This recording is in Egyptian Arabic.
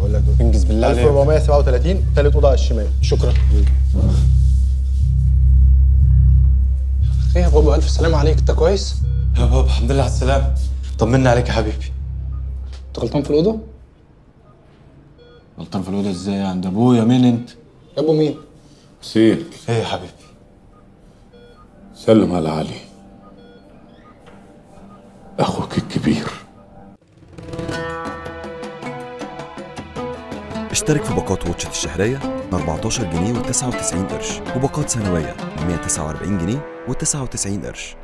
اقول لك دول انجز بالله عليك 1437 ثالث اوضه على الشمال شكرا ايه يا بابا الف سلامة عليك انت كويس؟ يا بابا الحمد لله على السلامة طمنا عليك يا حبيبي انت غلطان في الأوضة؟ غلطان في الأوضة ازاي عند أبويا مين أنت؟ يا ابو مين؟ حسين ايه يا حبيبي سلم على علي اخوك الكبير اشترك في باقات واتشت الشهرية ب 14 جنيه و99 قرش وباقات سنوية ب 149 جنيه و99 قرش